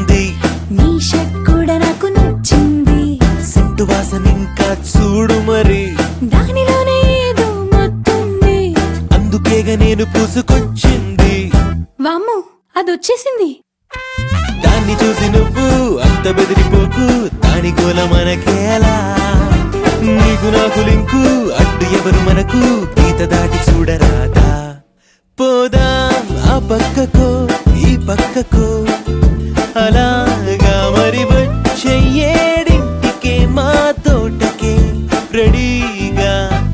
ఉంది నీ షర్ట్ కూడా నాకు నచ్చింది సెంటు వాసన ఇంకా చూడు మరి దానిలోనే ఏదో మొత్తుంది అందుకేగా నేను పూసుకొచ్చింది వామ్ము అది వచ్చేసింది దాన్ని చూసి నువ్వు అంత బెదిరిపోకు దాని గోల మనకేలా నీకు నాకు లింకు అడ్డు ఎవరు మనకు గీత దాటి చూడరాదా పోదాం ఆ పక్కకో ఈ పక్కకో అలాగా మరి వచ్చే ఏడింటికే మా తోటకే రెడీగా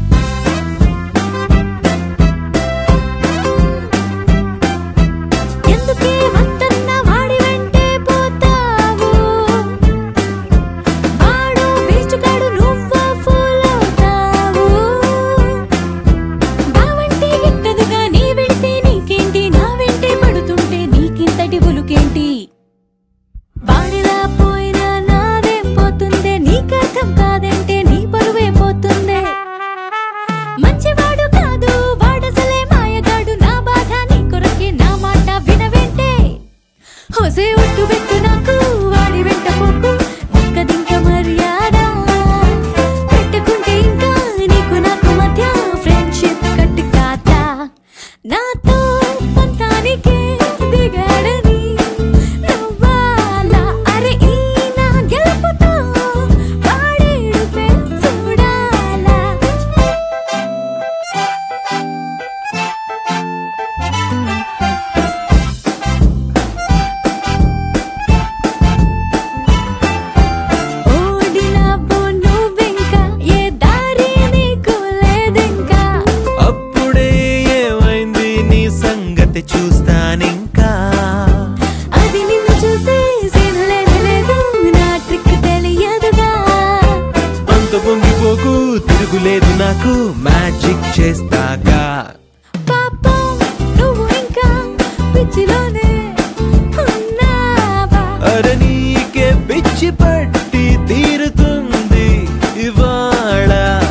ఎందుకే వద్దన్న వాడి వెంటే పోతావు వాడు వేస్ట్ కాడు నువ్వు ఫూల్ అవుతావు బావంటే గిట్టదుగా నీ వెంటే నీకేంటి నా వెంటే పడుతుంటే నీకింతటి ఉలుకేంటి వాడిలా పోయినా నాదేం పోతుందే నీకర్థం కాదంటే నీ పరువే పోతుందే మంచివాడు కాదు వాడసలే మాయగాడు నా బాధ నీ కొరకే నా మాట వినవేంటే హోసే ఒట్టు పెట్టు నాకు వాడి వెంట పోకు ఒక్కదింక మర్యాద పెట్టుకుంటే ఇంకా నీకు నాకు మధ్య ఫ్రెండ్షిప్ కట్టు కాదా నాతో పంతానికే దిగాడని నవ్వాలా అరే ఈ నా గెలుపుతో వాడేడుపే చూడాలా ఓడినావు నువ్వింకా ఏ దారి నీకు లేదింకా అప్పుడే ఏమైంది నీ సంగతి చూస్తానింకా అది నిన్ను చూసే సినలేదు లేదు నా ట్రిక్ తెలియదుగా అంత పొంగిపోకు తిరుగులేదు నాకు మ్యాజిక్ చేస్తాగా పాపం నువ్వు ఇంకా పిచ్చిలోనే ఉన్నావా అర నీకే పిచ్చి పట్టి తీరుతుంది ఇవాళ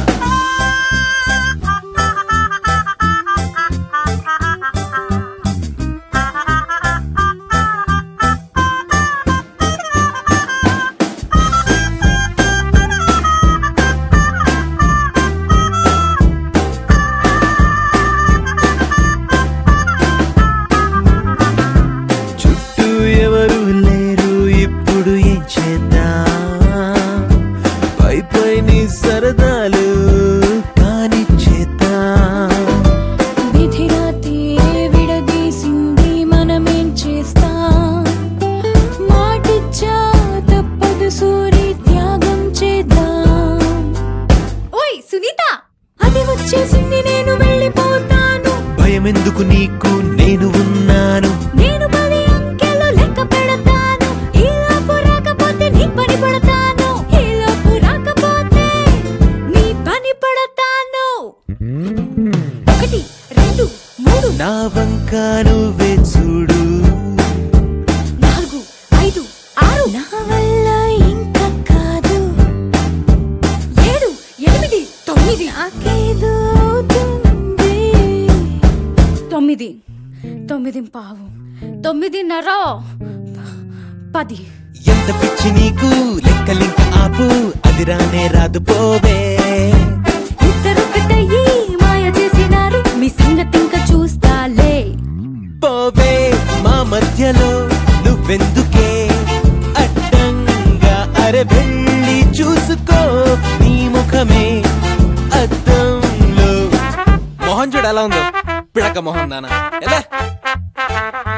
చుట్టూ ఎవరు లేరు ఇప్పుడు ఏం చేద్దాం పై పై నీ సరదాలు కాని చేద్దాం విధిరాతే విడదీసింది మనమేం చేస్తాం మాటిచ్చా తప్పదు సూరి త్యాగం చేద్దాం ఓయ్ సునీత అది వచ్చేసింది నేను వెళ్ళిపోతాను భయం ఎందుకు నీకు నేను ఉన్నాను నేను పది అంకెలు లెక్క పెడతాను ఈ లోపు రాకపోతే నీ పని పడతాను ఈ లోపు రాకపోతే నీ పని పడతాను ఒకటి రెండు మూడు నా వంక నువ్వే చూడు నాలుగు ఐదు ఆరు నా వల్ల ఇంకా కాదు ఏడు ఎనిమిది తొమ్మిది నాకేదో అవుతుంది తొమ్మిది తొమ్మిది పావు తొమ్మిదిన్నర పది ఎంత పిచ్చి నీకు లెక్కలింక ఆపు అది రానే రాదు పోవే ఇద్దరొకటయ్యి మాయ చేసినారు మీ సంగతి ఇంకా చూస్తాలే పోవే మా మధ్యలో నువ్వెందుకే అడ్డంగా అరే వెళ్ళి చూసుకో నీ ముఖమే అద్దంలో మొహం చూడు ఎలా ఉందో పిడక మొహం నాన్న ఎలా